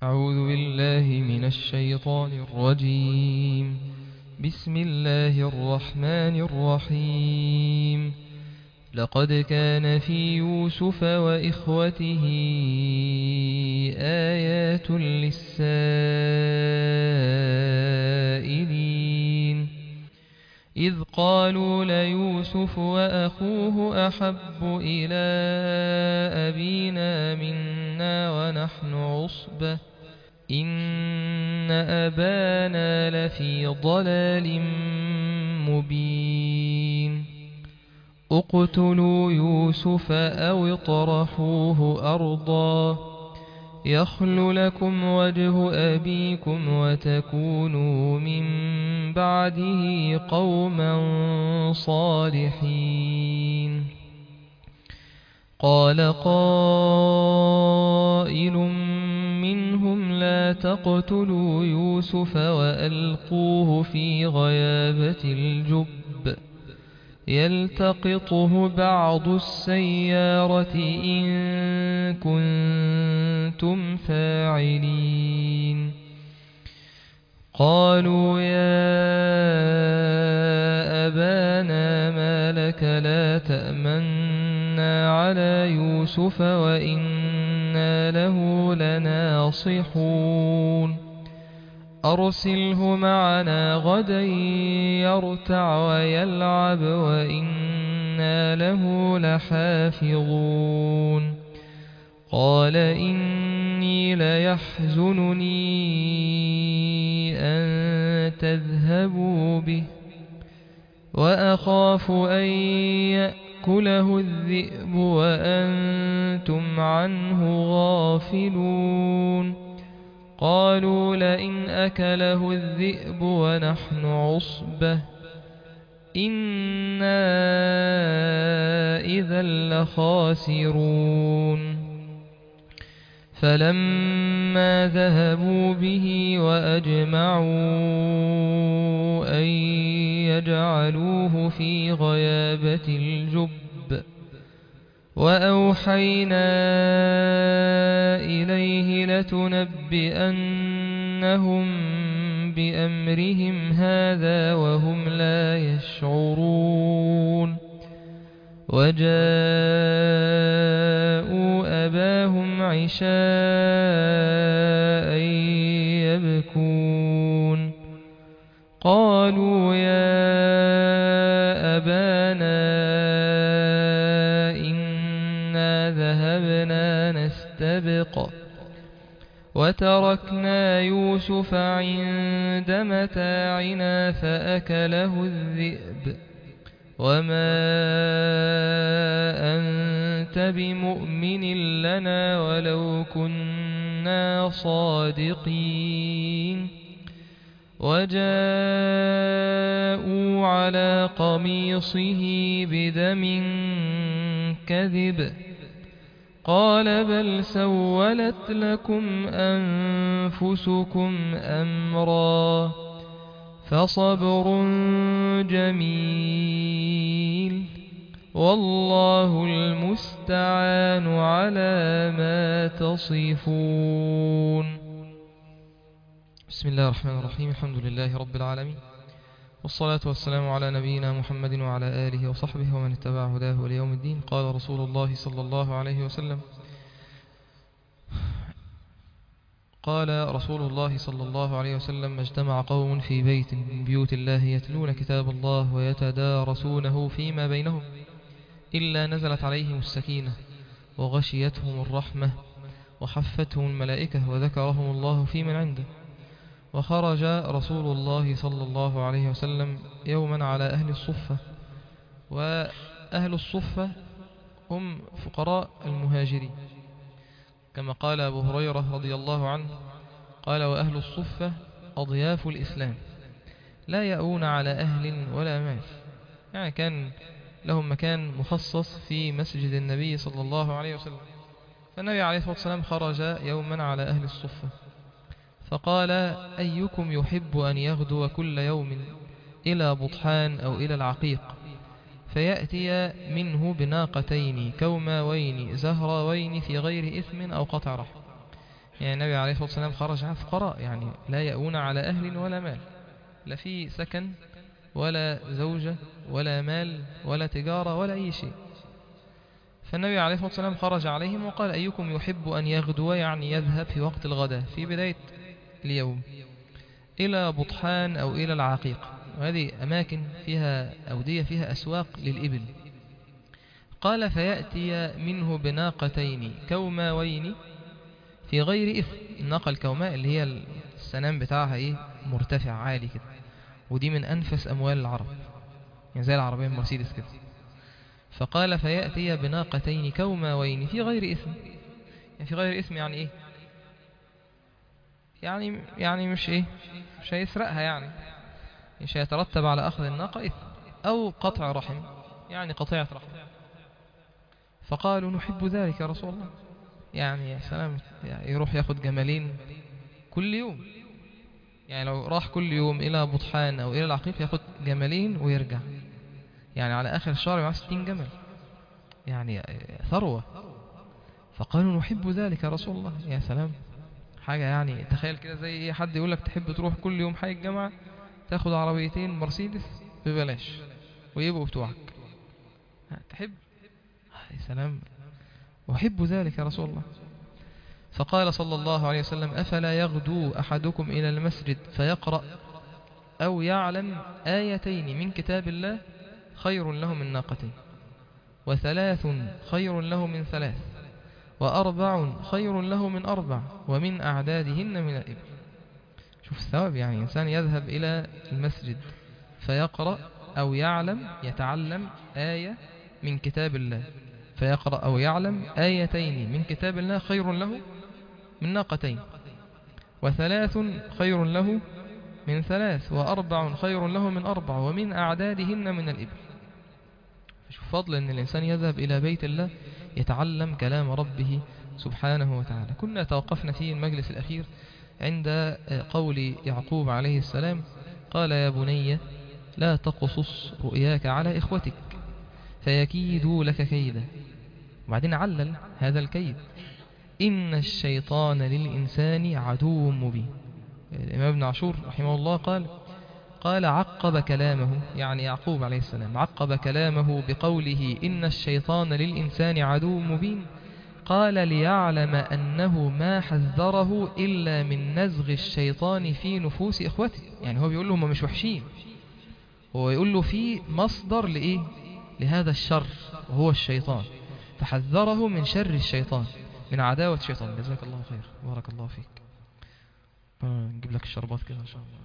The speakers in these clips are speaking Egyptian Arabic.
أعوذ بالله من الشيطان الرجيم بسم الله الرحمن الرحيم لقد كان في يوسف وإخوته آيات للسائلين إذ قالوا ليوسف وأخوه أحب إلى أبينا منا ونحن عصبة إن أبانا لفي ضلال مبين اقتلوا يوسف أو اطرحوه أرضا يخل لكم وجه أبيكم وتكونوا من بعده قوما صالحين قال قائل منهم لا تقتلوا يوسف وألقوه في غيابة الجب يلتقطه بعض السيارة إن كنتم فاعلين قالوا يا أبانا ما لك لا تأمنا على يوسف وإنا له لناصحون أرسله معنا غدا يرتع ويلعب وإنا له لحافظون قال إني ليحزنني أن تذهبوا به وأخاف أن يأكله الذئب وأنتم عنه غافلون قالوا لئن أكله الذئب ونحن عصبة إنا إذا لخاسرون فلما ذهبوا به وأجمعوا أن يجعلوه في غيابة الجب وأوحينا إليه لتنبئنهم بأمرهم هذا وهم لا يشعرون وجاءوا أباهم عشاء يبكون قالوا يا أبانا إنا ذهبنا نستبق وتركنا يوسف عند متاعنا فأكله الذئب وما أنت بمؤمن لنا ولو كنا صادقين وجاءوا على قميصه بدم كذب قال بل سولت لكم أنفسكم أمرا فصبر جميل والله المستعان على ما تصفون بسم الله الرحمن الرحيم الحمد لله رب العالمين والصلاة والسلام على نبينا محمد وعلى آله وصحبه ومن اتبع هداه ليوم الدين قال رسول الله صلى الله عليه وسلم قال رسول الله صلى الله عليه وسلم ما اجتمع قوم في بيت من بيوت الله يتلون كتاب الله ويتدارسونه فيما بينهم إلا نزلت عليهم السكينة وغشيتهم الرحمة وحفتهم الملائكة وذكرهم الله في من عنده وخرج رسول الله صلى الله عليه وسلم يوما على أهل الصفة وأهل الصفة هم فقراء المهاجرين كما قال أبو هريرة رضي الله عنه قال وأهل الصفة أضياف الإسلام لا يأون على أهل ولا مال يعني كان لهم مكان مخصص في مسجد النبي صلى الله عليه وسلم فالنبي عليه الصلاة والسلام خرج يوما على أهل الصفة فقال أيكم يحب أن يغدو كل يوم إلى بطحان أو إلى العقيق فيأتي منه بناقتين كوماوين زهراوين في غير إثم أو قطع رحم يعني النبي عليه الصلاة والسلام خرج على فقراء يعني لا يأون على أهل ولا مال لا في سكن ولا زوجة ولا مال ولا تجارة ولا أي شيء فالنبي عليه الصلاة والسلام خرج عليهم وقال أيكم يحب أن يغدو يعني يذهب في وقت الغداء في بداية اليوم إلى بطحان أو إلى العقيق وهذه أماكن فيها أودية فيها أسواق للإبل قال فيأتي منه بناقتين كوماوين في غير إثم الناقة الكوماء اللي هي السنام بتاعها إيه مرتفع عالي كده ودي من أنفس أموال العرب يعني زي العربية المرسيدس كده فقال فيأتي بناقتين كوماوين في غير إثم يعني في غير إثم يعني إيه يعني يعني مش إيه مش هيسرقها يعني مش هيترتب على أخذ الناقة إثم أو قطع رحم يعني قطيعة رحم فقالوا نحب ذلك يا رسول الله يعني يا سلام يعني يروح ياخد جمالين كل يوم يعني لو راح كل يوم إلى بطحان أو إلى العقيق ياخد جمالين ويرجع يعني على آخر الشهر معاه 60 جمل يعني ثروة فقالوا نحب ذلك يا رسول الله يا سلام حاجة يعني تخيل كده زي ايه حد يقولك تحب تروح كل يوم حي الجامعة تاخد عربيتين مرسيدس ببلاش ويبقوا بتوعك تحب يا سلام أحب ذلك يا رسول الله فقال صلى الله عليه وسلم أفلا يغدو أحدكم إلى المسجد فيقرأ أو يعلم آيتين من كتاب الله خير له من ناقتين وثلاث خير له من ثلاث وأربع خير له من أربع ومن أعدادهن من الإبل شوف الثواب يعني إنسان يذهب إلى المسجد فيقرأ أو يعلم يتعلم آية من كتاب الله فيقرأ أو يعلم آيتين من كتاب الله خير له من ناقتين وثلاث خير له من ثلاث وأربع خير له من أربع ومن أعدادهن من الإبل شوف فضل أن الإنسان يذهب إلى بيت الله يتعلم كلام ربه سبحانه وتعالى كنا توقفنا في المجلس الأخير عند قول يعقوب عليه السلام قال يا بني لا تقصص رؤياك على إخوتك فيكيدوا لك كيدا وبعدين علل هذا الكيد إن الشيطان للإنسان عدو مبين الإمام ابن عاشور رحمه الله قال قال عقب كلامه يعني يعقوب عليه السلام عقب كلامه بقوله إن الشيطان للإنسان عدو مبين قال ليعلم أنه ما حذره إلا من نزغ الشيطان في نفوس إخوته يعني هو بيقول له هم مش وحشين هو يقول له في مصدر لإيه لهذا الشر وهو الشيطان فحذره من شر الشيطان من عداوة الشيطان جزاك الله خير بارك الله فيك نجيب لك الشربات كده إن شاء الله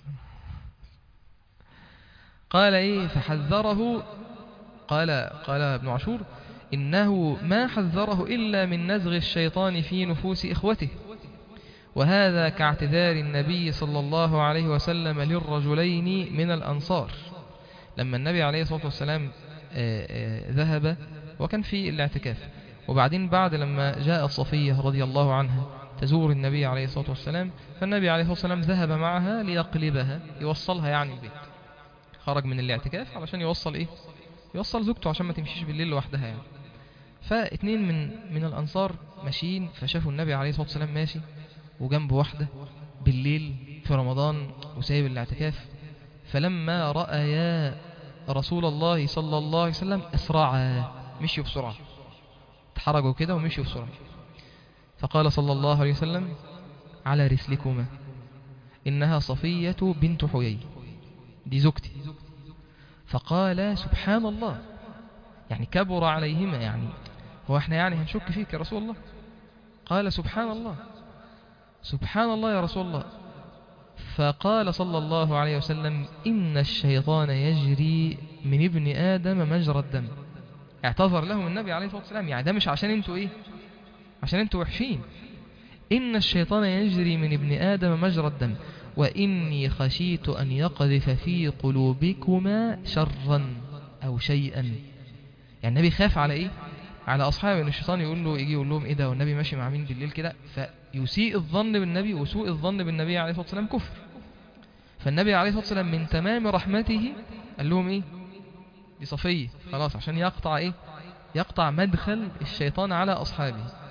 قال إيه فحذره قال قال ابن عاشور إنه ما حذره إلا من نزغ الشيطان في نفوس إخوته وهذا كاعتذار النبي صلى الله عليه وسلم للرجلين من الأنصار لما النبي عليه الصلاة والسلام ذهب وكان في الاعتكاف وبعدين بعد لما جاءت صفية رضي الله عنها تزور النبي عليه الصلاة والسلام فالنبي عليه الصلاة والسلام ذهب معها ليقلبها يوصلها يعني البيت خرج من الاعتكاف علشان يوصل ايه يوصل زوجته عشان ما تمشيش بالليل لوحدها يعني فاتنين من من الانصار ماشيين فشافوا النبي عليه الصلاه والسلام ماشي وجنبه واحده بالليل في رمضان وسايب الاعتكاف فلما رايا رسول الله صلى الله عليه وسلم اسرعا مشيوا بسرعه اتحرجوا كده ومشيوا بسرعه فقال صلى الله عليه وسلم على رسلكما انها صفيه بنت حيي دي زوجتي فقال سبحان الله يعني كبر عليهما يعني هو احنا يعني هنشك فيك يا رسول الله قال سبحان الله سبحان الله يا رسول الله فقال صلى الله عليه وسلم إن الشيطان يجري من ابن آدم مجرى الدم اعتذر لهم النبي عليه الصلاة والسلام يعني ده مش عشان انتوا ايه عشان انتوا وحشين إن الشيطان يجري من ابن آدم مجرى الدم وإني خشيت أن يقذف في قلوبكما شرا أو شيئا يعني النبي خاف على إيه على أصحابه أن الشيطان يقول له يجي يقول لهم إيه ده والنبي ماشي مع مين بالليل كده فيسيء الظن بالنبي وسوء الظن بالنبي عليه الصلاة والسلام كفر فالنبي عليه الصلاة والسلام من تمام رحمته قال لهم إيه دي صفية خلاص عشان يقطع إيه يقطع مدخل الشيطان على أصحابه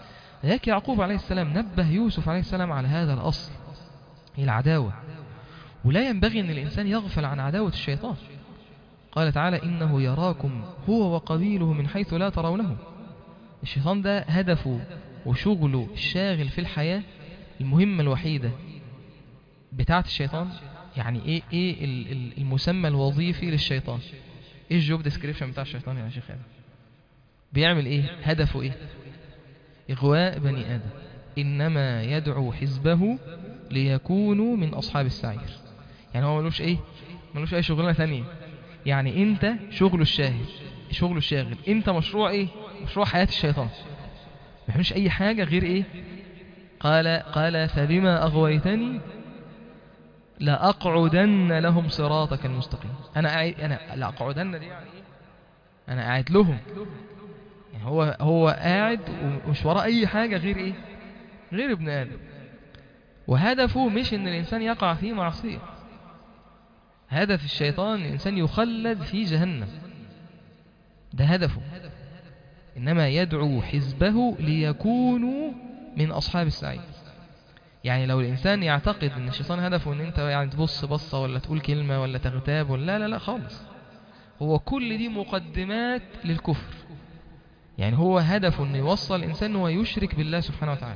ذاك يعقوب عليه السلام نبه يوسف عليه السلام على هذا الأصل العداوة ولا ينبغي أن الإنسان يغفل عن عداوة الشيطان قال تعالى إنه يراكم هو وقبيله من حيث لا ترونه الشيطان ده هدفه وشغله الشاغل في الحياة المهمة الوحيدة بتاعة الشيطان يعني ايه ايه ال- ال- المسمى الوظيفي للشيطان ايه الجوب ديسكريبشن بتاع الشيطان يا شيخ خالد بيعمل ايه هدفه ايه اغواء بني ادم انما يدعو حزبه ليكونوا من اصحاب السعير يعني هو ملوش ايه ملوش اي شغلانه ثانيه يعني انت شغله الشاغل شغله الشاغل انت مشروع ايه مشروع حياه الشيطان ما يعملش اي حاجه غير ايه قال قال فبما اغويتني لأقعدن لهم صراطك المستقيم أنا قاعد أنا لأقعدن دي يعني إيه؟ أنا قاعد لهم يعني هو هو قاعد ومش وراه أي حاجة غير إيه؟ غير ابن آدم وهدفه مش إن الإنسان يقع في معصية هدف الشيطان إن الإنسان يخلد في جهنم ده هدفه إنما يدعو حزبه ليكونوا من أصحاب السعير يعني لو الإنسان يعتقد أن الشيطان هدفه أن أنت يعني تبص بصة ولا تقول كلمة ولا تغتاب ولا لا لا لا خالص هو كل دي مقدمات للكفر يعني هو هدفه أن يوصل الإنسان أنه يشرك بالله سبحانه وتعالى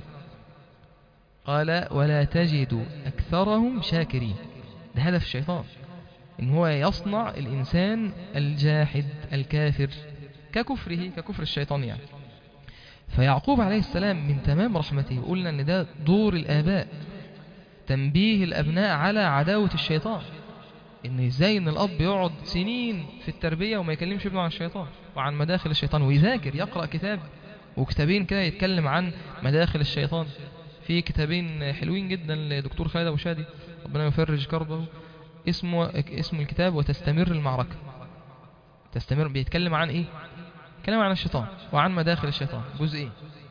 قال ولا تجد أكثرهم شاكرين ده هدف الشيطان إن هو يصنع الإنسان الجاحد الكافر ككفره ككفر الشيطان يعني فيعقوب عليه السلام من تمام رحمته قلنا ان ده دور الآباء تنبيه الأبناء على عداوة الشيطان ان ازاي ان الأب يقعد سنين في التربية وما يكلمش ابنه عن الشيطان وعن مداخل الشيطان ويذاكر يقرأ كتاب وكتابين كده يتكلم عن مداخل الشيطان في كتابين حلوين جدا لدكتور خالد أبو شادي ربنا يفرج كربه اسمه اسم الكتاب وتستمر المعركة تستمر بيتكلم عن ايه كلام عن الشيطان وعن مداخل الشيطان جزئين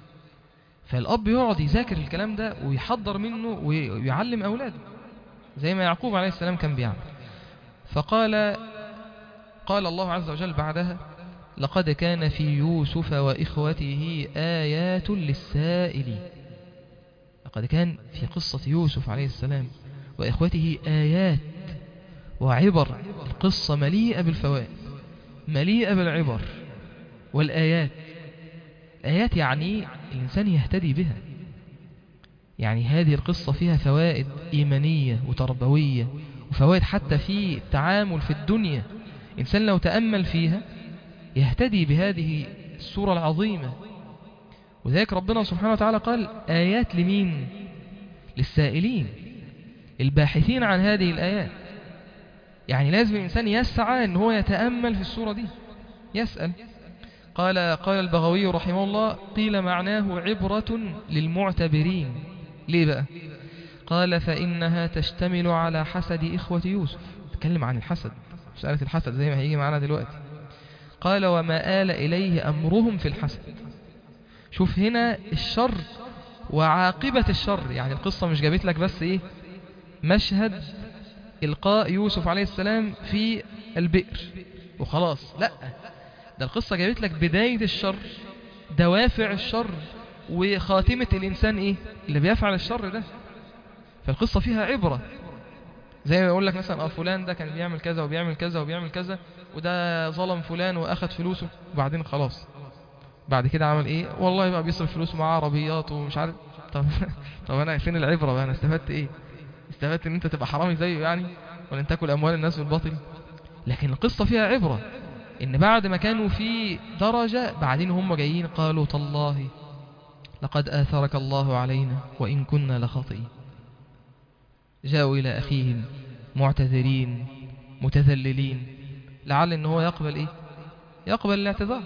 فالأب يقعد يذاكر الكلام ده ويحضر منه ويعلم أولاده زي ما يعقوب عليه السلام كان بيعمل فقال قال الله عز وجل بعدها لقد كان في يوسف وإخوته آيات للسائلين لقد كان في قصة يوسف عليه السلام وإخوته آيات وعبر القصة مليئة بالفوائد مليئة بالعبر والآيات الآيات يعني الإنسان يهتدي بها يعني هذه القصة فيها فوائد إيمانية وتربوية وفوائد حتى في التعامل في الدنيا إنسان لو تأمل فيها يهتدي بهذه السورة العظيمة وذلك ربنا سبحانه وتعالى قال آيات لمين للسائلين الباحثين عن هذه الآيات يعني لازم الإنسان يسعى أن هو يتأمل في السورة دي يسأل قال قال البغوي رحمه الله قيل معناه عبرة للمعتبرين ليه بقى قال فإنها تشتمل على حسد إخوة يوسف تكلم عن الحسد مسألة الحسد زي ما هيجي معنا دلوقتي قال وما آل إليه أمرهم في الحسد شوف هنا الشر وعاقبة الشر يعني القصة مش جابت لك بس إيه مشهد إلقاء يوسف عليه السلام في البئر وخلاص لا ده القصة جابت لك بداية الشر دوافع الشر وخاتمة الإنسان إيه اللي بيفعل الشر ده فالقصة فيها عبرة زي ما يقول لك مثلا اه فلان ده كان بيعمل كذا وبيعمل كذا وبيعمل كذا وده ظلم فلان واخد فلوسه وبعدين خلاص بعد كده عمل ايه والله بقى بيصرف فلوسه معاه عربيات ومش عارف طب طب انا فين العبرة بقى انا استفدت ايه استفدت ان انت تبقى حرامي زيه يعني ولا ان تاكل اموال الناس بالباطل لكن القصة فيها عبرة ان بعد ما كانوا في درجة بعدين هم جايين قالوا تالله لقد آثرك الله علينا وإن كنا لخاطئين جاءوا إلى أخيهم معتذرين متذللين لعل ان هو يقبل ايه يقبل الاعتذار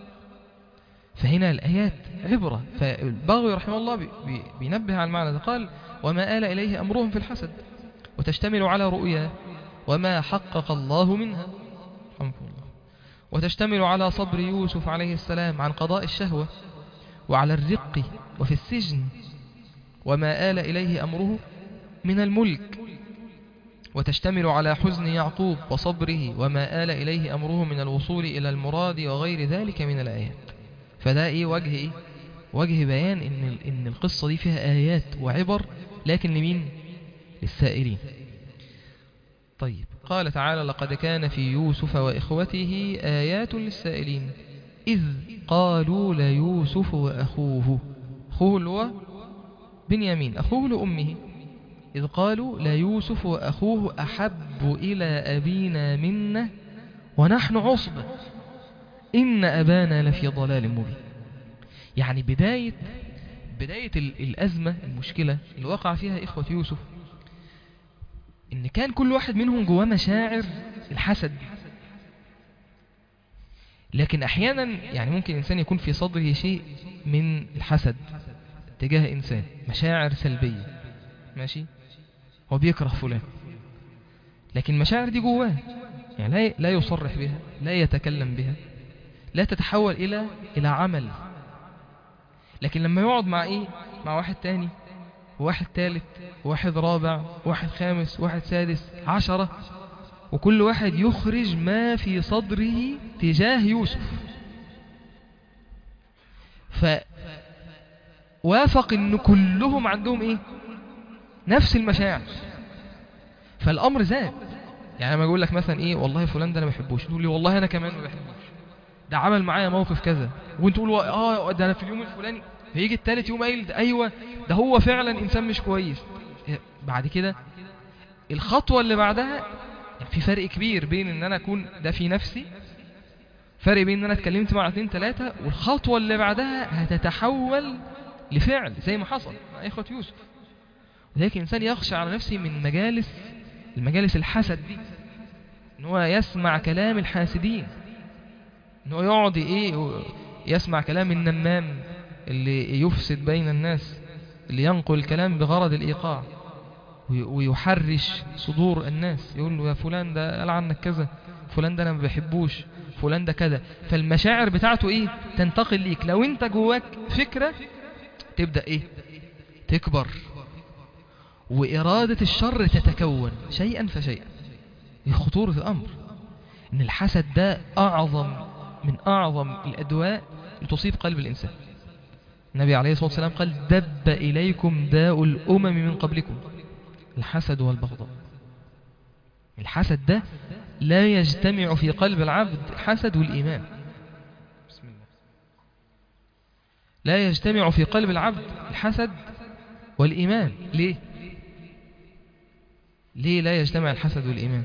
فهنا الآيات عبرة فالبغوي رحمه الله بي بي بينبه على المعنى ده قال وما آل إليه أمرهم في الحسد وتشتمل على رؤيا وما حقق الله منها رحمه الله وتشتمل على صبر يوسف عليه السلام عن قضاء الشهوة وعلى الرق وفي السجن وما آل إليه أمره من الملك وتشتمل على حزن يعقوب وصبره وما آل إليه أمره من الوصول إلى المراد وغير ذلك من الآيات فده إيه وجه إيه وجه بيان إن, إن القصة دي فيها آيات وعبر لكن لمين للسائلين طيب قال تعالى لقد كان في يوسف وإخوته آيات للسائلين إذ قالوا ليوسف وأخوه أخوه اللي هو بنيامين أخوه لأمه إذ قالوا ليوسف وأخوه أحب إلى أبينا منا ونحن عصبة إن أبانا لفي ضلال مبين يعني بداية بداية ال- الأزمة المشكلة اللي وقع فيها إخوة يوسف إن كان كل واحد منهم جواه مشاعر الحسد لكن أحيانا يعني ممكن إنسان يكون في صدره شيء من الحسد تجاه إنسان مشاعر سلبية ماشي هو بيكره فلان لكن المشاعر دي جواه يعني لا لا يصرح بها لا يتكلم بها لا تتحول إلى إلى عمل لكن لما يقعد مع إيه مع واحد تاني وواحد تالت وواحد رابع وواحد خامس وواحد سادس عشرة وكل واحد يخرج ما في صدره تجاه يوسف فوافق ان كلهم عندهم ايه نفس المشاعر فالامر زاد يعني لما يقول لك مثلا ايه والله فلان ده انا ما بحبوش تقول لي والله انا كمان ما بحبوش ده عمل معايا موقف كذا وانت تقول اه ده انا في اليوم الفلاني فيجي التالت يوم قايل ده ايوه ده هو فعلا انسان مش كويس إيه، بعد كده الخطوه اللي بعدها يعني في فرق كبير بين ان انا اكون ده في نفسي فرق بين ان انا اتكلمت مع اتنين تلاتة والخطوة اللي بعدها هتتحول لفعل زي ما حصل مع اخوة يوسف ولكن الانسان يخشى على نفسه من مجالس المجالس الحسد دي ان هو يسمع كلام الحاسدين ان هو يقعد ايه يسمع كلام النمام اللي يفسد بين الناس اللي ينقل الكلام بغرض الايقاع وي- ويحرش صدور الناس يقول له يا فلان ده قال عنك كذا فلان ده انا ما بحبوش فلان ده كذا فالمشاعر بتاعته ايه تنتقل ليك لو انت جواك فكرة تبدأ ايه تكبر وإرادة الشر تتكون شيئا فشيئا دي خطورة الأمر إن الحسد ده أعظم من أعظم الأدواء لتصيب قلب الإنسان النبي عليه الصلاة والسلام قال دب إليكم داء الأمم من قبلكم الحسد والبغضاء الحسد ده لا يجتمع في قلب العبد الحسد والإيمان بسم الله لا يجتمع في قلب العبد الحسد والإيمان ليه ليه لا يجتمع الحسد والإيمان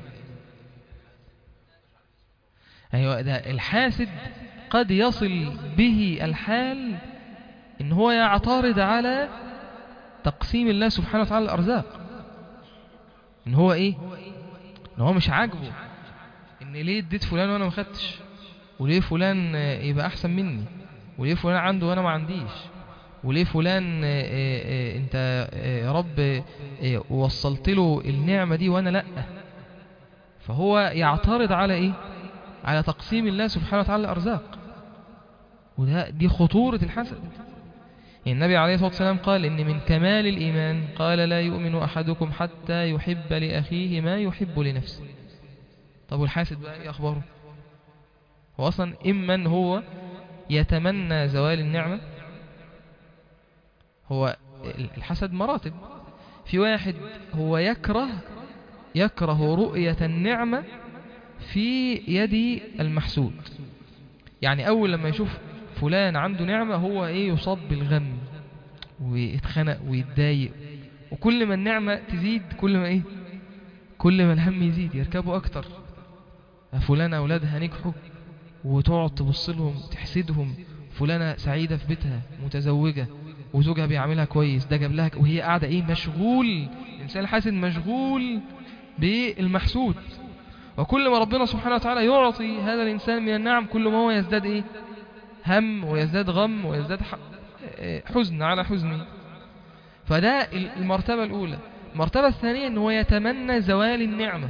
أيوة ده الحاسد قد يصل به الحال إن هو يعترض على تقسيم الله سبحانه وتعالى الأرزاق إن هو إيه إن هو مش عاجبه إن ليه اديت فلان وأنا ما خدتش وليه فلان آه، يبقى أحسن مني وليه فلان عنده وأنا ما عنديش وليه فلان آه، آه، آه، انت آه، يا رب آه، وصلت له النعمة دي وانا لا فهو يعترض على ايه على تقسيم الله سبحانه وتعالى الارزاق وده دي خطورة الحسد يعني النبي عليه الصلاة والسلام قال إن من كمال الإيمان قال لا يؤمن أحدكم حتى يحب لأخيه ما يحب لنفسه طب والحاسد بقى إيه أخباره هو أصلا إما هو يتمنى زوال النعمة هو الحسد مراتب في واحد هو يكره يكره رؤية النعمة في يد المحسود يعني أول لما يشوف فلان عنده نعمة هو إيه يصاب بالغم ويتخنق ويتضايق وكل ما النعمة تزيد كل ما إيه كل ما الهم يزيد يركبوا أكتر فلان أولادها نجحوا وتقعد تبص لهم تحسدهم فلانة سعيدة في بيتها متزوجة وزوجها بيعملها كويس ده جاب لها ك- وهي قاعدة ايه مشغول الإنسان الحاسد مشغول بالمحسود وكل ما ربنا سبحانه وتعالى يعطي هذا الإنسان من النعم كل ما هو يزداد ايه هم ويزداد غم ويزداد ح- آه، حزن على حزنه فده ال- المرتبة الأولى المرتبة الثانية أنه يتمنى زوال النعمة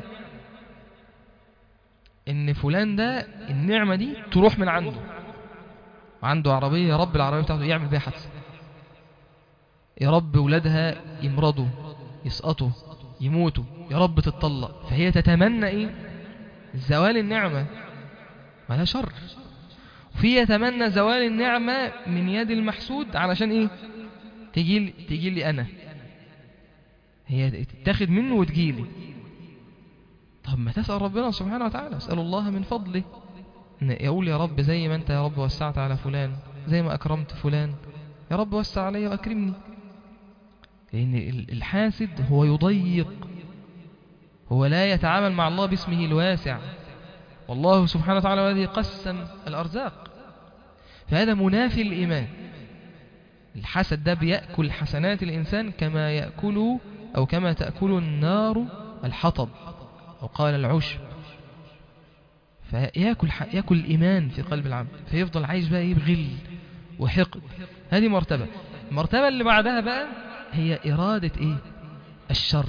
ان فلان ده النعمة دي تروح من عنده عنده عربية يا رب العربية بتاعته يعمل بيها حادثة يا رب ولادها يمرضوا يسقطوا يموتوا يا رب تتطلق فهي تتمنى ايه زوال النعمة ما ده شر في يتمنى زوال النعمة من يد المحسود علشان ايه تجي لي تجي لي انا هي تتاخد منه وتجيلي طب ما تسأل ربنا سبحانه وتعالى اسأل الله من فضله إن يقول يا رب زي ما انت يا رب وسعت على فلان زي ما اكرمت فلان يا رب وسع علي واكرمني لان ال- الحاسد هو يضيق هو لا يتعامل مع الله باسمه الواسع والله سبحانه وتعالى هو الذي قسم الأرزاق فهذا منافي الإيمان الحسد ده بيأكل حسنات الإنسان كما يأكل أو كما تأكل النار الحطب أو قال العشب فيأكل ح- يأكل الإيمان في قلب العبد فيفضل عايش بقى إيه بغل وحقد هذه مرتبة المرتبة اللي بعدها بقى هي إرادة إيه الشر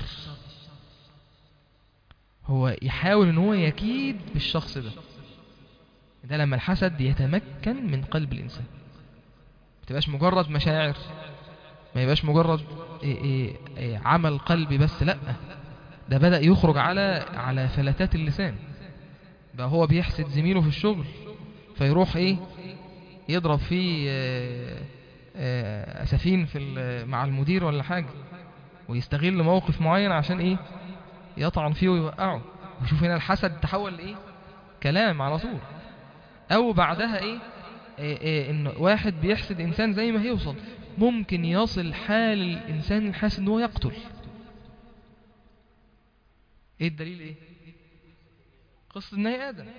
هو يحاول ان هو يكيد بالشخص ده ده لما الحسد يتمكن من قلب الإنسان ما تبقاش مجرد مشاعر ما يبقاش مجرد إيه إيه إيه عمل قلبي بس لا ده بدأ يخرج على على فلتات اللسان بقى هو بيحسد زميله في الشغل فيروح ايه يضرب فيه آه، آه، اسفين في ال- مع المدير ولا حاجة ويستغل موقف معين عشان ايه يطعن فيه ويوقعه وشوف هنا الحسد تحول لايه كلام على طول او بعدها ايه, إيه, إيه ان واحد بيحسد انسان زي ما هيوصل ممكن يصل حال الانسان الحاسد ان هو يقتل ايه الدليل ايه قصة نهي ادم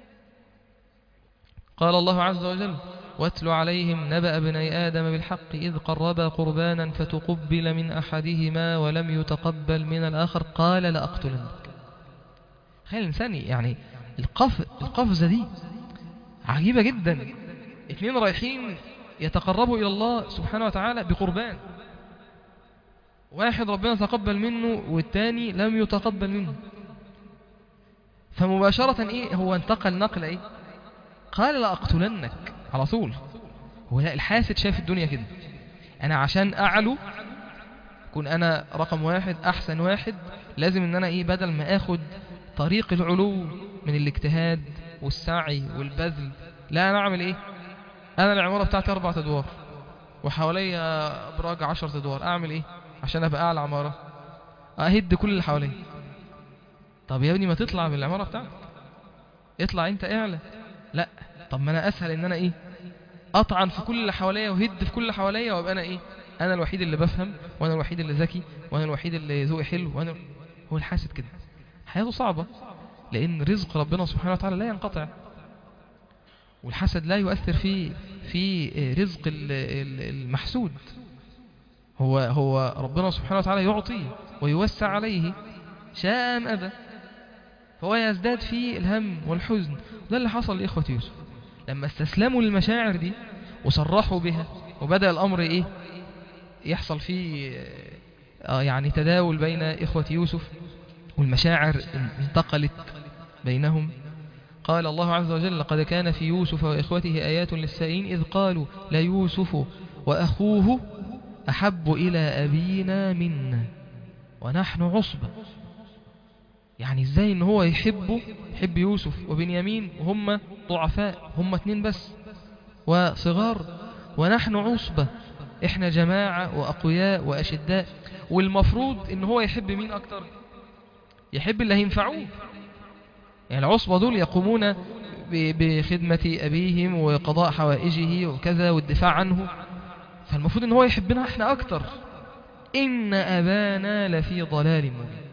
قال الله عز وجل واتل عليهم نبأ ابني آدم بالحق إذ قربا قربانا فتقبل من أحدهما ولم يتقبل من الآخر قال لأقتلنك خلي الإنسان يعني القف القفزة دي عجيبة جدا اتنين رايحين يتقربوا إلى الله سبحانه وتعالى بقربان واحد ربنا تقبل منه والتاني لم يتقبل منه فمباشرة ايه هو انتقل نقل ايه قال لأقتلنك على طول هو لا الحاسد شايف الدنيا كده انا عشان اعلو كون انا رقم واحد احسن واحد لازم ان انا ايه بدل ما اخد طريق العلو من الاجتهاد والسعي والبذل لا انا اعمل ايه انا العمارة بتاعتي اربع ادوار وحواليا ابراج عشر ادوار اعمل ايه عشان ابقى اعلى عمارة اهد كل اللي حواليا طب يا ابني ما تطلع من العمارة بتاعتك اطلع انت اعلى لا طب ما انا اسهل ان انا ايه اطعن في كل اللي حواليا وهد في كل اللي حواليا وابقى انا ايه انا الوحيد اللي بفهم وانا الوحيد اللي ذكي وانا الوحيد اللي ذوقي حلو وانا هو الحاسد كده حياته صعبة لان رزق ربنا سبحانه وتعالى لا ينقطع والحسد لا يؤثر في في رزق ال- ال- المحسود هو هو ربنا سبحانه وتعالى يعطي ويوسع عليه شاء ام ابى فهو يزداد في الهم والحزن ده اللي حصل لإخوة يوسف لما استسلموا للمشاعر دي وصرحوا بها وبدأ الأمر إيه يحصل فيه آه يعني تداول بين إخوة يوسف والمشاعر انتقلت بينهم قال الله عز وجل لقد كان في يوسف وإخوته آيات للسائلين إذ قالوا ليوسف وأخوه أحب إلى أبينا منا ونحن عصبة يعني ازاي ان هو يحبه يحب يوسف وبنيامين وهم ضعفاء هم اتنين بس وصغار ونحن عصبة احنا جماعة واقوياء واشداء والمفروض ان هو يحب مين اكتر يحب اللي هينفعوه يعني العصبة دول يقومون ب- بخدمة أبيهم وقضاء حوائجه وكذا والدفاع عنه فالمفروض ان هو يحبنا احنا اكتر إن أبانا لفي ضلال مبين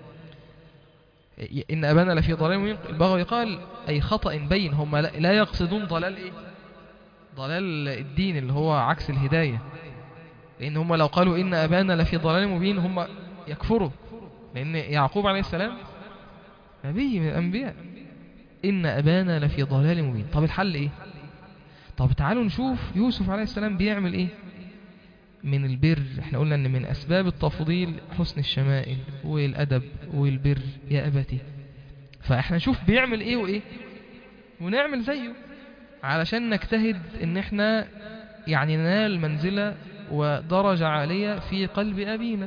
إن أبانا لفي ضلال مبين البغوي قال أي خطأ بين هم لا لا يقصدون ضلال إيه ضلال الدين اللي هو عكس الهداية لأن هم لو قالوا إن أبانا لفي ضلال مبين هم يكفروا لأن يعقوب عليه السلام نبي من الأنبياء إن أبانا لفي ضلال مبين طب الحل إيه طب تعالوا نشوف يوسف عليه السلام بيعمل إيه من البر احنا قلنا ان من اسباب التفضيل حسن الشمائل والادب والبر يا ابتي فاحنا نشوف بيعمل ايه وايه ونعمل زيه علشان نجتهد ان احنا يعني ننال منزلة ودرجة عالية في قلب ابينا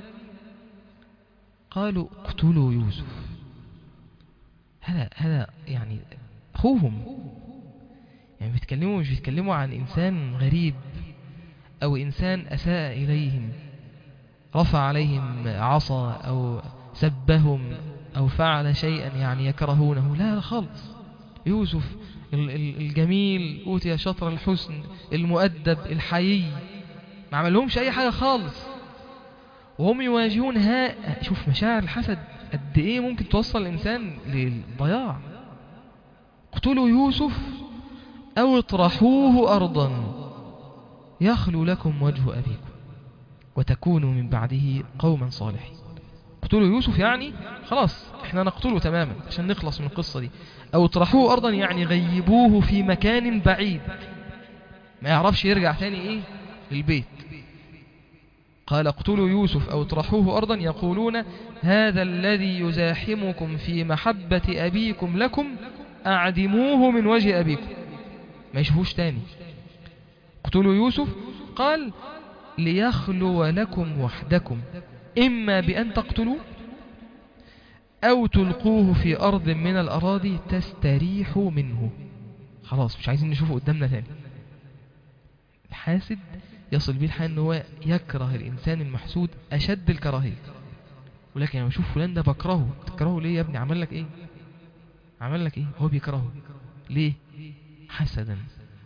قالوا اقتلوا يوسف هذا هذا يعني اخوهم يعني بيتكلموا مش بيتكلموا عن إنسان غريب أو إنسان أساء إليهم رفع عليهم عصا أو سبهم أو فعل شيئا يعني يكرهونه لا لا خالص يوسف ال- ال- الجميل أوتي شطر الحسن المؤدب الحيي ما عملهمش أي حاجة خالص وهم يواجهون ها شوف مشاعر الحسد قد إيه ممكن توصل الإنسان للضياع اقتلوا يوسف أو اطرحوه أرضا يخلو لكم وجه أبيكم وتكونوا من بعده قوما صالحين اقتلوا يوسف يعني خلاص احنا نقتله تماما عشان نخلص من القصة دي او اطرحوه ارضا يعني غيبوه في مكان بعيد ما يعرفش يرجع تاني ايه للبيت قال اقتلوا يوسف او اطرحوه ارضا يقولون هذا الذي يزاحمكم في محبة ابيكم لكم اعدموه من وجه ابيكم ما يشوفوش تاني اقتلوا يوسف قال ليخلو لكم وحدكم إما بأن تقتلوا أو تلقوه في أرض من الأراضي تستريحوا منه خلاص مش عايزين نشوفه قدامنا تاني الحاسد يصل بيه الحال ان هو يكره الإنسان المحسود أشد الكراهية ولكن لما اشوف فلان ده بكرهه تكرهه ليه يا ابني عمل لك ايه عمل لك ايه هو بيكرهه ليه حسدا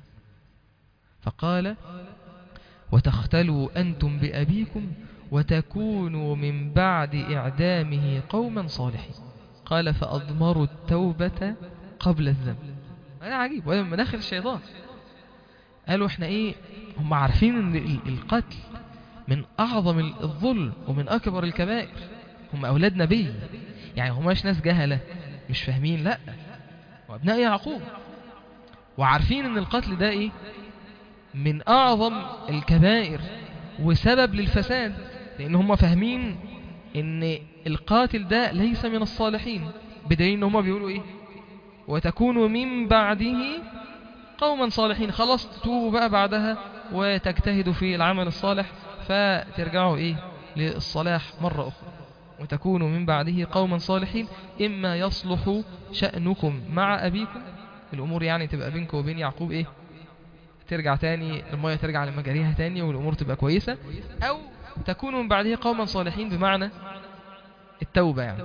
فقال وتختلوا أنتم بأبيكم وتكونوا من بعد إعدامه قوما صالحين قال فأضمروا التوبة قبل الذنب هذا عجيب وهذا من مداخل الشيطان قالوا احنا ايه هم عارفين ان ال- القتل من اعظم ال- الظلم ومن اكبر الكبائر هم اولاد نبي يعني هم مش ناس جهلة مش فاهمين لا وابناء يعقوب وعارفين ان القتل ده ايه من اعظم الكبائر وسبب للفساد لان هم فاهمين ان القاتل ده ليس من الصالحين بدليل ان هم بيقولوا ايه وتكونوا من بعده قوما صالحين خلاص تتوبوا بقى بعدها وتجتهدوا في العمل الصالح فترجعوا ايه للصلاح مرة اخرى وتكونوا من بعده قوما صالحين اما يصلح شأنكم مع ابيكم الامور يعني تبقى بينكم وبين يعقوب ايه ترجع تاني المية ترجع لمجاريها تاني والأمور تبقى كويسة أو تكونوا من بعده قوما صالحين بمعنى التوبة يعني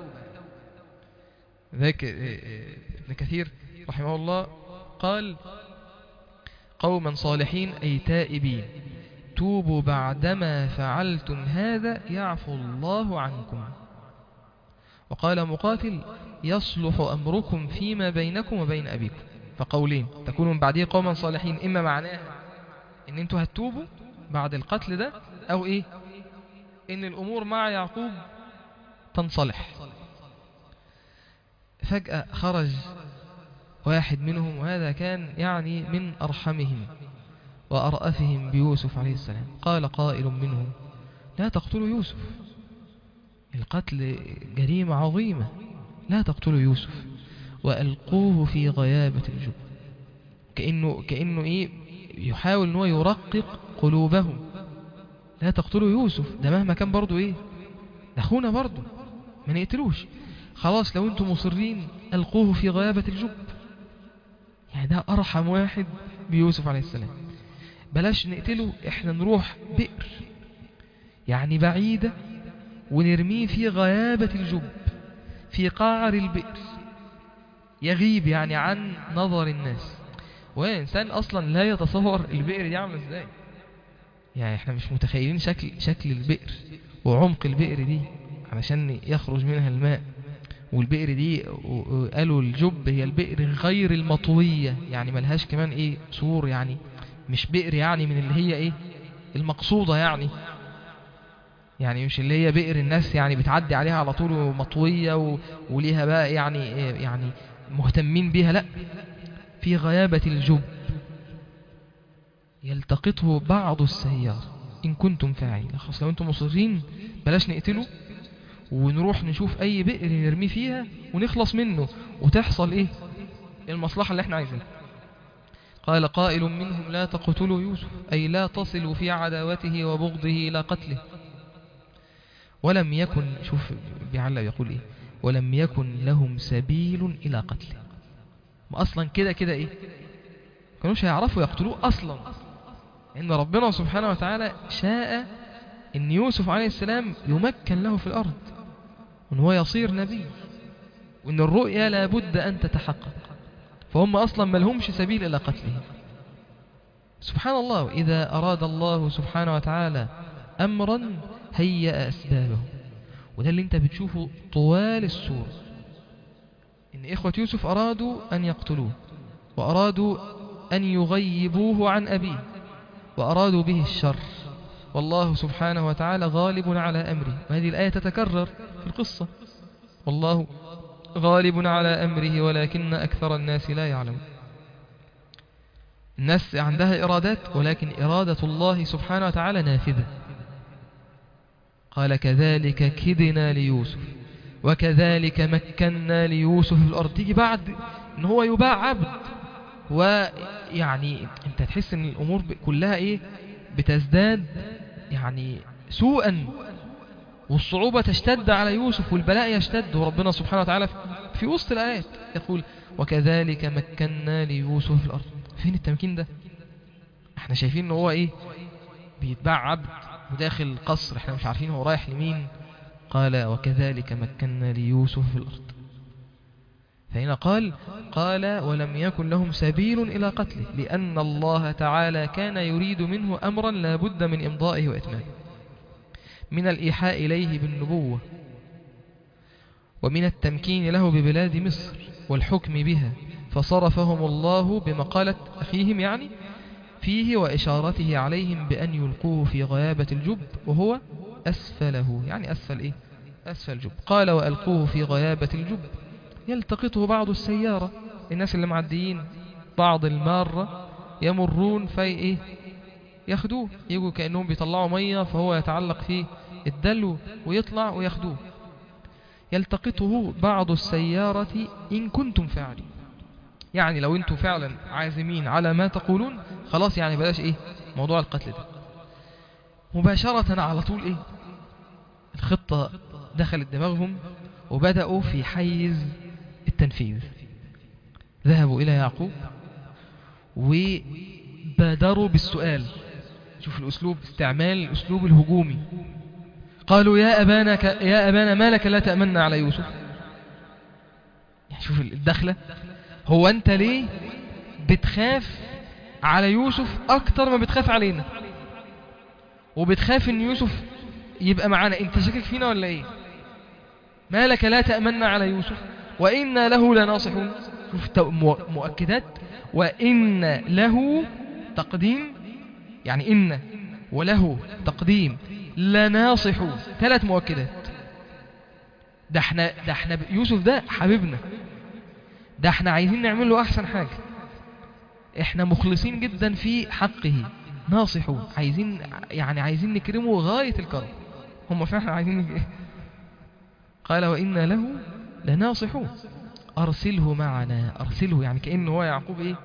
ذاك ابن كثير رحمه الله قال قوما صالحين أي تائبين توبوا بعدما فعلتم هذا يعفو الله عنكم وقال مقاتل يصلح أمركم فيما بينكم وبين أبيكم فقولين تكونوا من بعده قوما صالحين إما معناها إن أنتوا هتتوبوا بعد القتل ده أو إيه إن الأمور مع يعقوب تنصلح فجأة خرج واحد منهم وهذا كان يعني من أرحمهم وأرأفهم بيوسف عليه السلام قال قائل منهم لا تقتلوا يوسف القتل جريمة عظيمة لا تقتلوا يوسف وألقوه في غيابة الجب كأنه, كأنه إيه يحاول أنه يرقق قلوبهم لا تقتلوا يوسف ده مهما كان برضو إيه ده أخونا برضو ما نقتلوش خلاص لو أنتم مصرين ألقوه في غيابة الجب يعني ده أرحم واحد بيوسف عليه السلام بلاش نقتله احنا نروح بئر يعني بعيدة ونرميه في غيابة الجب في قعر البئر يغيب يعني عن نظر الناس وإنسان أصلا لا يتصور البئر دي عامله ازاي يعني احنا مش متخيلين شكل شكل البئر وعمق البئر دي علشان يخرج منها الماء والبئر دي قالوا الجب هي البئر غير المطوية يعني ملهاش كمان ايه سور يعني مش بئر يعني من اللي هي ايه المقصودة يعني يعني مش اللي هي بئر الناس يعني بتعدي عليها على طول مطوية و... وليها بقى يعني إيه يعني مهتمين بيها لا في غيابة الجب يلتقطه بعض السيارة إن كنتم فاعلين خلاص لو أنتم مصرين بلاش نقتله ونروح نشوف أي بئر نرميه فيها ونخلص منه وتحصل إيه المصلحة اللي احنا عايزينها قال قائل منهم لا تقتلوا يوسف أي لا تصلوا في عداوته وبغضه إلى قتله ولم يكن شوف بيعلق يقول إيه ولم يكن لهم سبيل إلى قتله ما أصلا كده كده إيه كانوش هيعرفوا يقتلوه أصلا إن ربنا سبحانه وتعالى شاء إن يوسف عليه السلام يمكن له في الأرض وإن هو يصير نبي وإن الرؤيا لابد أن تتحقق فهم أصلا ما لهمش سبيل إلى قتله سبحان الله إذا أراد الله سبحانه وتعالى أمرا هيأ أسبابه وده اللي انت بتشوفه طوال السورة إن إخوة يوسف أرادوا أن يقتلوه وأرادوا أن يغيبوه عن أبيه وأرادوا به الشر والله سبحانه وتعالى غالب على أمره وهذه الآية تتكرر في القصة والله غالب على أمره ولكن أكثر الناس لا يعلم الناس عندها إرادات ولكن إرادة الله سبحانه وتعالى نافذة قال كذلك كدنا ليوسف وكذلك مكنا ليوسف في الأرض تيجي بعد ان هو يباع عبد ويعني انت تحس ان الامور ب- كلها ايه بتزداد يعني سوءا والصعوبة تشتد على يوسف والبلاء يشتد وربنا سبحانه وتعالى في وسط الآيات يقول وكذلك مكنا ليوسف في الأرض فين التمكين ده احنا شايفين ان هو ايه بيتباع عبد وداخل قصر احنا مش عارفين هو رايح لمين قال وكذلك مكنا ليوسف في الأرض فهنا قال قال ولم يكن لهم سبيل إلى قتله لأن الله تعالى كان يريد منه أمرا لا بد من إمضائه وإتمامه من الإيحاء إليه بالنبوة ومن التمكين له ببلاد مصر والحكم بها فصرفهم الله بمقالة أخيهم يعني فيه وإشارته عليهم بأن يلقوه في غيابة الجب وهو أسفله يعني أسفل إيه أسفل الجب قال وألقوه في غيابة الجب يلتقطه بعض السيارة الناس اللي معديين بعض المارة يمرون في إيه ياخدوه يجوا كأنهم بيطلعوا مية فهو يتعلق في الدلو ويطلع وياخدوه يلتقطه بعض السيارة إن كنتم فاعلين يعني لو انتم فعلا عازمين على ما تقولون خلاص يعني بلاش ايه موضوع القتل ده مباشرة على طول ايه الخطة دخلت دماغهم وبدأوا في حيز التنفيذ ذهبوا إلى يعقوب وبادروا بالسؤال شوف الأسلوب استعمال الأسلوب الهجومي قالوا يا أبانا, ك... يا أبانا ما لك لا تأمنا على يوسف يعني شوف الدخلة هو أنت ليه بتخاف على يوسف أكتر ما بتخاف علينا وبتخاف ان يوسف يبقى معانا انت شاكك فينا ولا ايه ما لك لا تأمنا على يوسف وإنا له لناصحون شوف تو- مو- مؤكدات وإن له تقديم يعني إن وله تقديم لناصحون ثلاث مؤكدات ده احنا ده احنا ب- يوسف ده حبيبنا ده احنا عايزين نعمل له احسن حاجة احنا مخلصين جدا في حقه ناصحون عايزين يعني عايزين نكرمه غاية الكرم هم فعلا عايزين نك... قال وإنا له لناصحون أرسله معنا أرسله يعني كأنه هو يعقوب إيه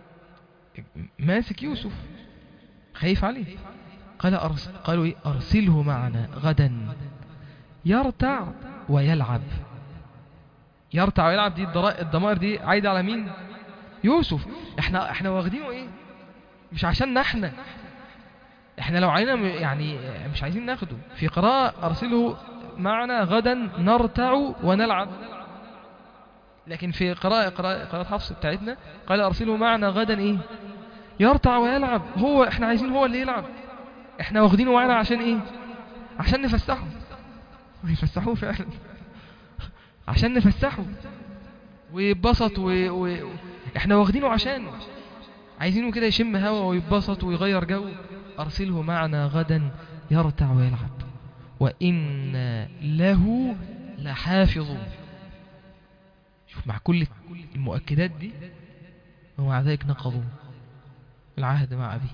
ماسك يوسف خايف عليه قال أرس... قالوا إيه أرسله معنا غدا يرتع ويلعب يرتع ويلعب دي الضرا- الضمائر دي عايدة على مين يوسف احنا احنا واخدينه ايه مش عشان احنا احنا لو عايزين م- يعني مش عايزين ناخده في قراءة ارسله معنا غدا نرتع ونلعب لكن في قراءة قراءة, قراءة حفص بتاعتنا قال ارسله معنا غدا ايه يرتع ويلعب هو احنا عايزين هو اللي يلعب احنا واخدينه معنا عشان ايه عشان نفسحه ويفسحوه فعلا عشان نفسحه ويتبسط و... و... احنا واخدينه عشان عايزينه كده يشم هوا ويتبسط ويغير جو أرسله معنا غدا يرتع ويلعب وإن له لحافظون شوف مع كل المؤكدات دي ومع ذلك نقضوا العهد مع أبيه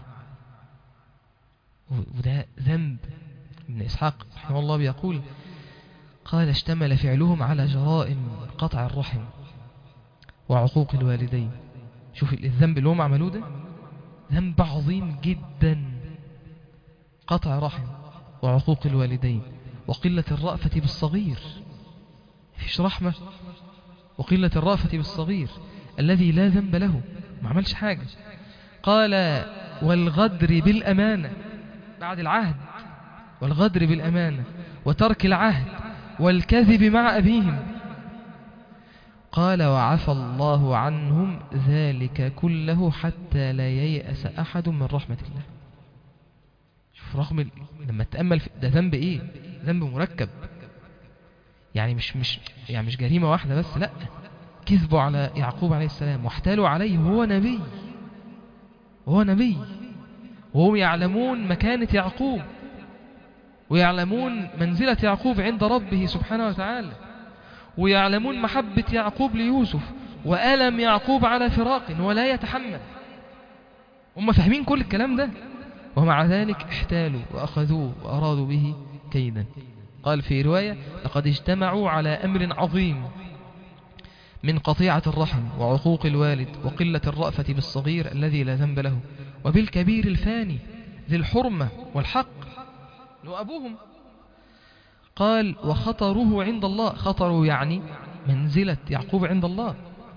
و- وده ذنب ابن إسحاق رحمه الله بيقول قال اشتمل فعلهم على جرائم قطع الرحم وعقوق الوالدين شوف الذنب اللي هم عملوه ده ذنب عظيم جدا قطع رحم وعقوق الوالدين وقلة الرأفة بالصغير مفيش رحمة وقلة الرأفة بالصغير الذي لا ذنب له ما عملش حاجة قال والغدر بالأمانة بعد العهد والغدر بالأمانة وترك العهد والكذب مع أبيهم قال وعفى الله عنهم ذلك كله حتى لا ييأس أحد من رحمة الله شوف رغم ال- لما تأمل في ده ذنب إيه ذنب مركب يعني مش مش يعني مش جريمة واحدة بس لا كذبوا على يعقوب عليه السلام واحتالوا عليه وهو نبي وهو نبي وهم يعلمون مكانة يعقوب ويعلمون منزلة يعقوب عند ربه سبحانه وتعالى ويعلمون محبة يعقوب ليوسف وألم يعقوب على فراق ولا يتحمل هم فاهمين كل الكلام ده ومع ذلك احتالوا وأخذوه وأرادوا به كيدا قال في رواية لقد اجتمعوا على أمر عظيم من قطيعة الرحم وعقوق الوالد وقلة الرأفة بالصغير الذي لا ذنب له وبالكبير الفاني ذي الحرمة والحق وأبوهم قال وخطره عند الله خطره يعني منزلة يعقوب عند الله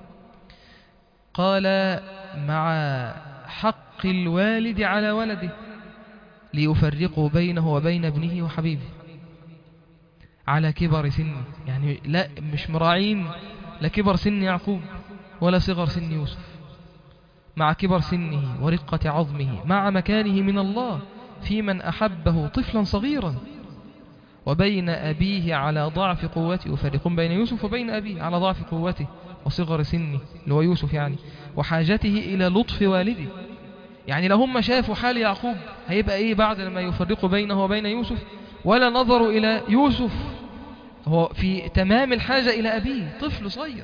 قال مع حق الوالد على ولده ليفرقوا بينه وبين ابنه وحبيبه على كبر سنه يعني لا مش مراعين لا كبر سن يعقوب ولا صغر سن يوسف مع كبر سنه ورقة عظمه مع مكانه من الله في من أحبه طفلا صغيرا وبين أبيه على ضعف قوته يفرقون بين يوسف وبين أبيه على ضعف قوته وصغر سنه اللي هو يوسف يعني وحاجته إلى لطف والده يعني لو هم شافوا حال يعقوب هيبقى إيه بعد لما يفرقوا بينه وبين يوسف ولا نظروا إلى يوسف هو في تمام الحاجة إلى أبيه طفل صغير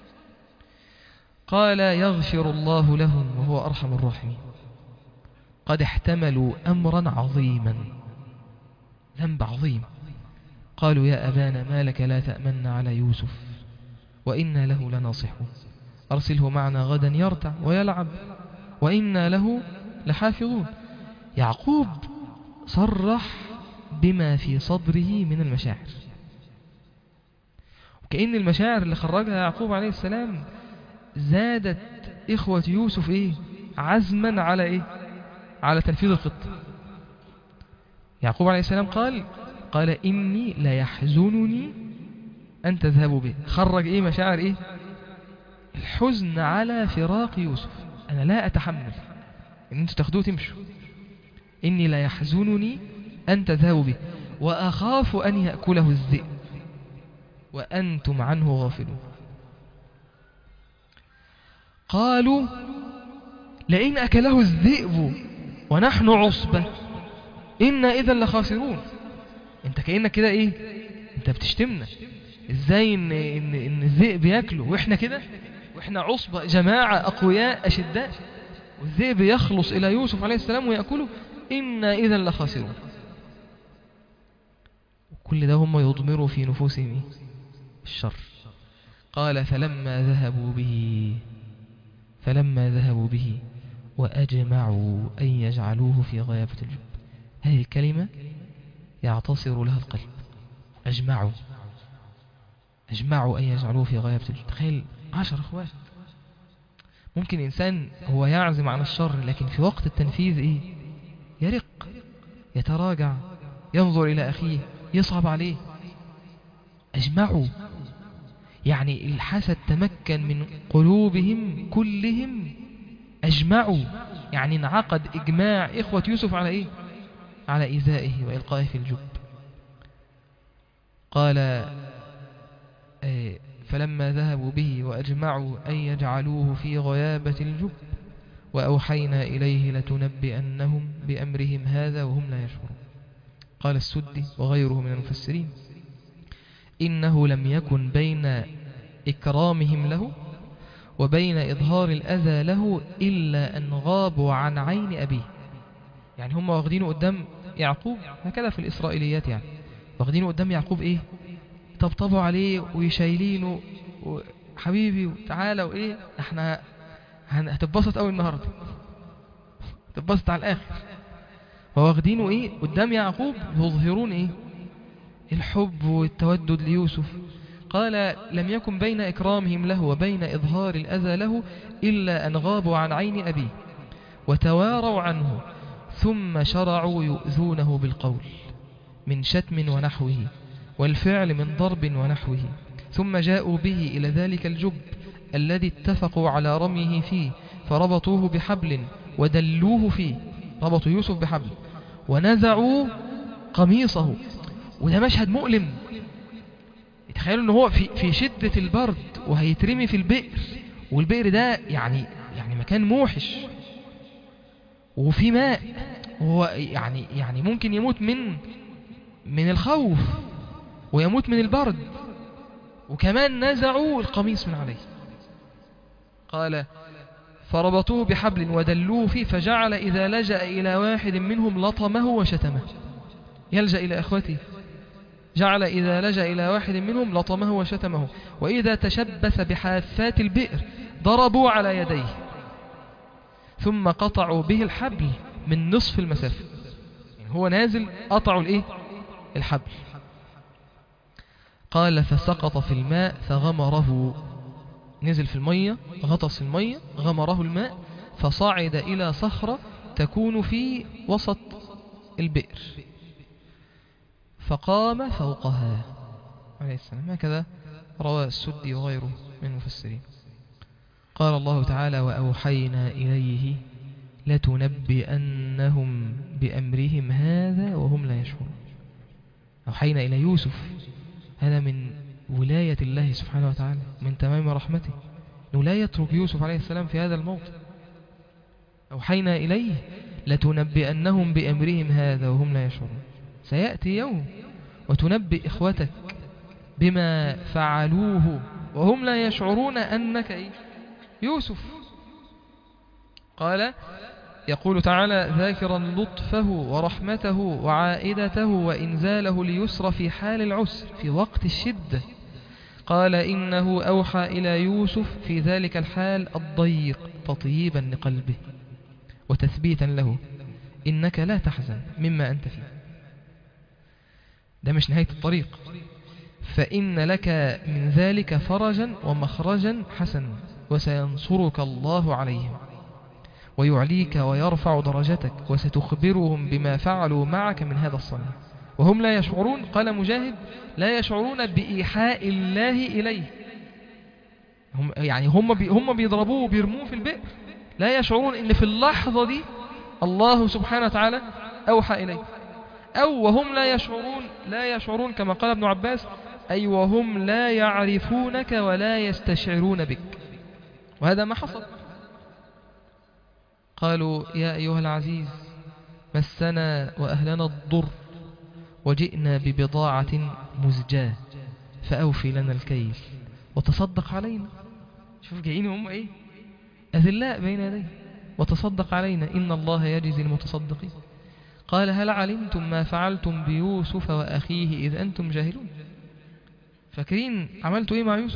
قال يغفر الله لهم وهو أرحم الراحمين قد احتملوا أمرا عظيما ذنب عظيم قالوا يا أبانا ما لك لا تأمن على يوسف وإنا له لناصحون أرسله معنا غدا يرتع ويلعب وإنا له لحافظون يعقوب صرح بما في صدره من المشاعر وكأن المشاعر اللي خرجها يعقوب عليه السلام زادت إخوة يوسف إيه عزما على إيه على تنفيذ الخطة يعقوب عليه السلام قال قال إني ليحزنني أن تذهبوا به خرج إيه مشاعر إيه الحزن على فراق يوسف أنا لا أتحمل إن أنتوا تاخدوه تمشوا إني ليحزنني أن تذهبوا به وأخاف أن يأكله الذئب وأنتم عنه غافلون قالوا لئن أكله الذئب ونحن عصبة إنا إذا لخاسرون أنت كأنك كده إيه أنت بتشتمنا إزاي إن, إن, إن الذئب يأكله وإحنا كده وإحنا عصبة جماعة أقوياء أشداء والذئب يخلص إلى يوسف عليه السلام ويأكله إنا إذا لخاسرون كل ده هم يضمروا في نفوسهم إيه؟ الشر قال فلما ذهبوا به فلما ذهبوا به وأجمعوا أن يجعلوه في غيابة الجب هذه الكلمة يعتصر لها القلب أجمعوا أجمعوا أن يجعلوه في غيابة الجب تخيل عشر أخوات ممكن إنسان هو يعزم عن الشر لكن في وقت التنفيذ إيه يرق يتراجع ينظر إلى أخيه يصعب عليه أجمعوا يعني الحسد تمكن من قلوبهم كلهم أجمعوا يعني انعقد إجماع إخوة يوسف على إيه على إيذائه وإلقائه في الجب قال فلما ذهبوا به وأجمعوا أن يجعلوه في غيابة الجب وأوحينا إليه لتنبئنهم بأمرهم هذا وهم لا يشعرون قال السدي وغيره من المفسرين إنه لم يكن بين إكرامهم له وبين إظهار الأذى له إلا أن غابوا عن عين أبيه يعني هم واخدينه قدام يعقوب هكذا في الإسرائيليات يعني واخدينه قدام يعقوب إيه طبطبوا عليه ويشايلينه حبيبي تعالى وإيه احنا هتتبسط قوي النهاردة تتبسط على الآخر فواخدينه إيه قدام يعقوب يظهرون إيه الحب والتودد ليوسف قال لم يكن بين إكرامهم له وبين إظهار الأذى له إلا أن غابوا عن عين أبيه وتواروا عنه ثم شرعوا يؤذونه بالقول من شتم ونحوه والفعل من ضرب ونحوه ثم جاءوا به إلى ذلك الجب الذي اتفقوا على رميه فيه فربطوه بحبل ودلوه فيه ربطوا يوسف بحبل ونزعوا قميصه وده مشهد مؤلم تخيلوا ان هو في, في شدة البرد وهيترمي في البئر والبئر ده يعني يعني مكان موحش وفي ماء وهو يعني يعني ممكن يموت من من الخوف ويموت من البرد وكمان نزعوا القميص من عليه قال فربطوه بحبل ودلوه فيه فجعل إذا لجأ إلى واحد منهم لطمه وشتمه يلجأ إلى أخوته جعل إذا لجأ إلى واحد منهم لطمه وشتمه وإذا تشبث بحافات البئر ضربوا على يديه ثم قطعوا به الحبل من نصف المسافة يعني هو نازل قطعوا الايه الحبل قال فسقط في الماء فغمره نزل في المية غطس المية غمره الماء فصعد إلى صخرة تكون في وسط البئر فقام فوقها عليه السلام هكذا روى السدي وغيره من المفسرين قال الله تعالى وأوحينا إليه لتنبئنهم بأمرهم هذا وهم لا يشعرون أوحينا إلى يوسف هذا من ولاية الله سبحانه وتعالى من تمام رحمته أنه لا يترك يوسف عليه السلام في هذا الموطن أوحينا إليه لتنبئنهم بأمرهم هذا وهم لا يشعرون سيأتي يوم وتنبئ إخوتك بما فعلوه وهم لا يشعرون أنك إيه؟ يوسف قال يقول تعالى ذاكرا لطفه ورحمته وعائدته وإنزاله ليسر في حال العسر في وقت الشدة قال إنه أوحى إلى يوسف في ذلك الحال الضيق تطييبا لقلبه وتثبيتا له إنك لا تحزن مما أنت فيه ده مش نهاية الطريق فإن لك من ذلك فرجا ومخرجا حسنا وسينصرك الله عليهم ويعليك ويرفع درجتك وستخبرهم بما فعلوا معك من هذا الصنع وهم لا يشعرون قال مجاهد لا يشعرون بإيحاء الله إليه هم يعني هم بي هم بيضربوه وبيرموه في البئر لا يشعرون ان في اللحظة دي الله سبحانه وتعالى أوحى إليه أو وهم لا يشعرون لا يشعرون كما قال ابن عباس أي وهم لا يعرفونك ولا يستشعرون بك وهذا ما حصل قالوا يا أيها العزيز مسنا وأهلنا الضر وجئنا ببضاعة مزجاة فأوفي لنا الكيل وتصدق علينا شوف جايين هم إيه أذلاء بين يديه وتصدق علينا إن الله يجزي المتصدقين قال هل علمتم ما فعلتم بيوسف وأخيه إذ أنتم جاهلون فاكرين عملتوا إيه مع يوسف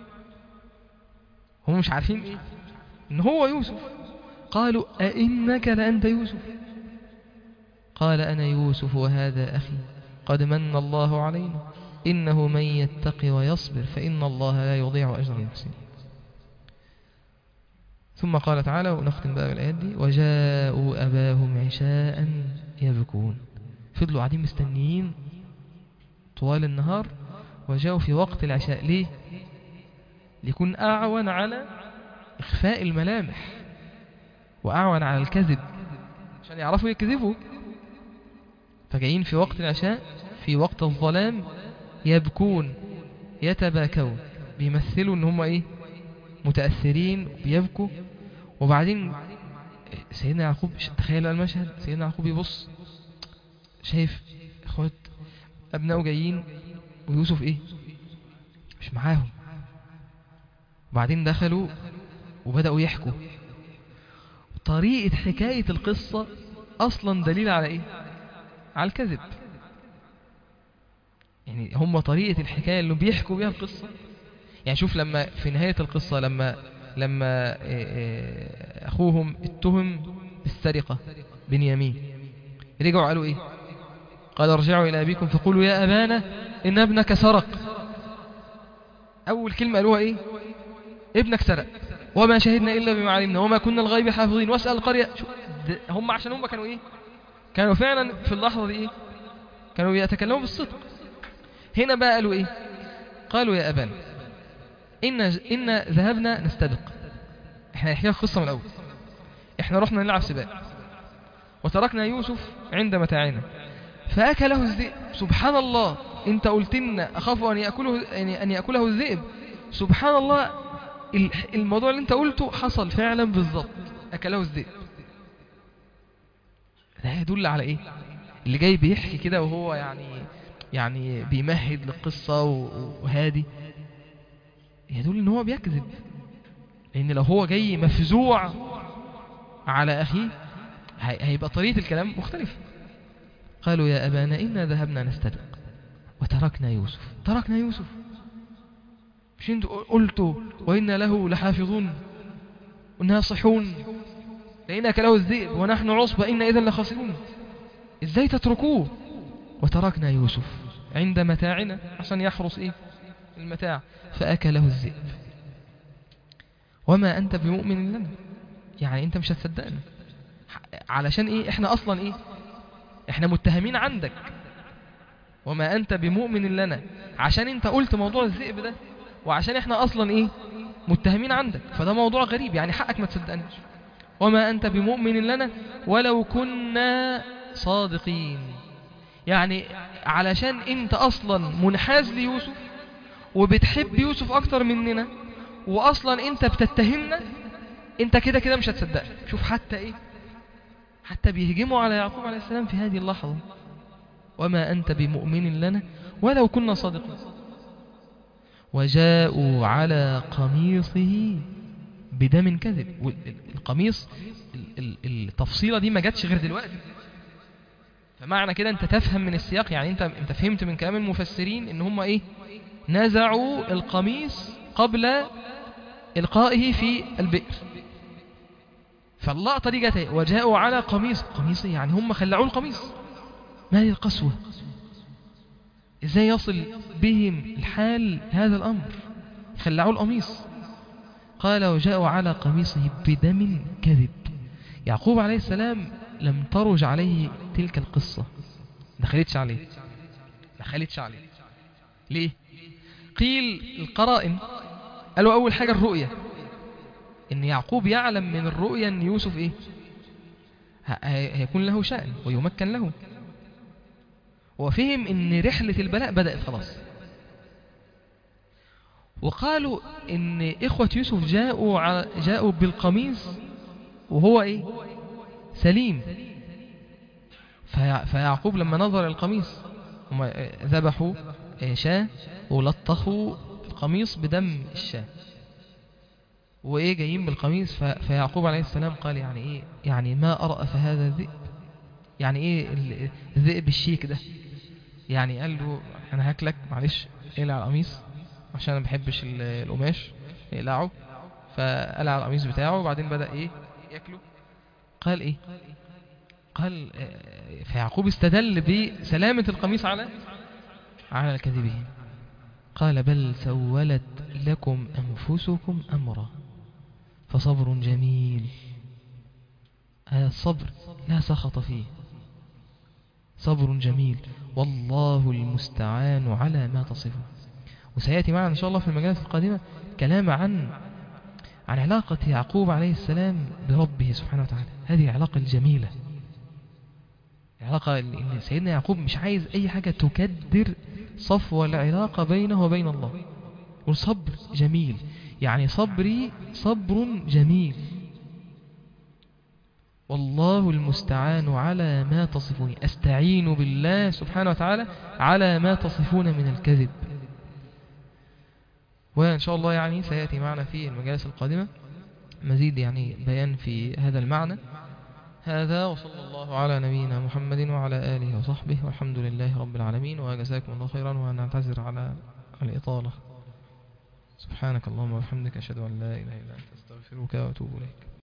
هم مش عارفين إيه إن هو يوسف قالوا أئنك لأنت يوسف قال أنا يوسف وهذا أخي قد من الله علينا إنه من يتقي ويصبر فإن الله لا يضيع أجر المحسنين ثم قال تعالى ونختم بقى بالآيات دي وجاءوا أباهم عشاء يبكون فضلوا قاعدين مستنيين طوال النهار وجاءوا في وقت العشاء ليه ليكون أعون على إخفاء الملامح وأعون على الكذب عشان يعرفوا يكذبوا فجايين في وقت العشاء في وقت الظلام يبكون يتباكون بيمثلوا ان هم ايه متأثرين بيبكوا وبعدين سيدنا يعقوب تخيل المشهد سيدنا يعقوب يبص شايف اخوات ابنائه جايين ويوسف ايه مش معاهم وبعدين دخلوا وبدأوا يحكوا طريقة حكاية القصة أصلا دليل على إيه؟ على الكذب يعني هم طريقة الحكاية اللي بيحكوا بيها القصة يعني شوف لما في نهاية القصة لما لما أخوهم اتهم بالسرقة بنيامين رجعوا قالوا إيه قال ارجعوا إلى أبيكم فقولوا يا أبانا إن ابنك سرق أول كلمة قالوها إيه ابنك سرق وما شهدنا إلا بما علمنا وما كنا الغيب حافظين واسأل القرية شو ده هم عشان هم كانوا إيه كانوا فعلا في اللحظة دي إيه كانوا يتكلموا بالصدق هنا بقى قالوا إيه قالوا يا أبانا إن, إن ذهبنا نستبق إحنا نحكي لك قصة من الأول إحنا رحنا نلعب سباق وتركنا يوسف عند متاعنا فأكله الذئب سبحان الله أنت قلت لنا أخاف أن يأكله, يعني أن يأكله الذئب سبحان الله ال- الموضوع اللي أنت قلته حصل فعلا بالضبط أكله الذئب ده يدل على إيه اللي جاي بيحكي كده وهو يعني يعني بيمهد للقصة و- وهادي يدل ان هو بيكذب لان لو هو جاي مفزوع على اخيه هي- هيبقى طريقة الكلام مختلفة قالوا يا أبانا إنا ذهبنا نستبق وتركنا يوسف تركنا يوسف مش انتوا قلتوا وإنا له لحافظون وناصحون لئن له الذئب ونحن عصبة إنا إذا لخاسرون إزاي تتركوه وتركنا يوسف عند متاعنا عشان يحرس إيه المتاع فأكله الذئب وما أنت بمؤمن لنا يعني أنت مش هتصدقنا علشان إيه إحنا أصلا إيه إحنا متهمين عندك وما أنت بمؤمن لنا عشان أنت قلت موضوع الذئب ده وعشان إحنا أصلا إيه متهمين عندك فده موضوع غريب يعني حقك ما تصدقناش وما أنت بمؤمن لنا ولو كنا صادقين يعني علشان أنت أصلا منحاز ليوسف وبتحب يوسف أكتر مننا وأصلا أنت بتتهمنا أنت كده كده مش هتصدقنا شوف حتى إيه حتى بيهجموا على يعقوب عليه السلام في هذه اللحظة وما أنت بمؤمن لنا ولو كنا صادقين وجاءوا على قميصه بدم كذب والقميص ال- ال- التفصيلة دي ما جاتش غير دلوقتي فمعنى كده انت تفهم من السياق يعني انت انت فهمت من كلام المفسرين ان هم ايه نزعوا القميص قبل القائه في البئر فاللقطة دي جت اهي، وجاءوا على قميص قميص إيه؟ يعني هم خلعوا القميص ما هي القسوة ازاي يصل بهم الحال هذا الامر خلعوا القميص قال وجاءوا على قميصه بدم كذب يعقوب عليه السلام لم ترج عليه تلك القصة دخلتش عليه دخلتش عليه ليه قيل القرائن قالوا أول حاجة الرؤية إن يعقوب يعلم من الرؤية أن يوسف إيه ه- هي- هيكون له شأن ويمكن له وفهم ان رحلة البلاء بدأت خلاص وقالوا ان اخوة يوسف جاءوا ع- جاءوا بالقميص وهو ايه سليم في- فيعقوب لما نظر القميص هم آه، ذبحوا آه، شاة ولطخوا القميص بدم الشاة وايه جايين بالقميص ف- فيعقوب عليه السلام قال يعني ايه يعني ما أرأف هذا الذئب يعني ايه ال- الذئب الشيك ده يعني قال له انا هاكلك معلش اقلع القميص عشان انا بحبش ال- القماش اقلعه فقلع القميص بتاعه وبعدين بدأ ايه ياكله قال ايه قال آه، فيعقوب استدل بسلامة القميص على على كذبه قال بل سولت لكم أنفسكم أمرا فصبر جميل هذا الصبر لا سخط فيه صبر جميل والله المستعان على ما تصفه وسيأتي معنا إن شاء الله في المجالات القادمة كلام عن عن علاقة يعقوب عليه السلام بربه سبحانه وتعالى هذه العلاقة الجميلة العلاقة اللي إن سيدنا يعقوب مش عايز أي حاجة تكدر صفو العلاقة بينه وبين الله والصبر جميل يعني صبري صبر جميل والله المستعان على ما تصفون أستعين بالله سبحانه وتعالى على ما تصفون من الكذب وإن شاء الله يعني سيأتي معنا في المجالس القادمة مزيد يعني بيان في هذا المعنى هذا وصلى الله على نبينا محمد وعلى آله وصحبه والحمد لله رب العالمين وجزاكم الله خيرا ونعتذر على الإطالة سبحانك اللهم وبحمدك أشهد أن لا إله إلا أنت أستغفرك وأتوب إليك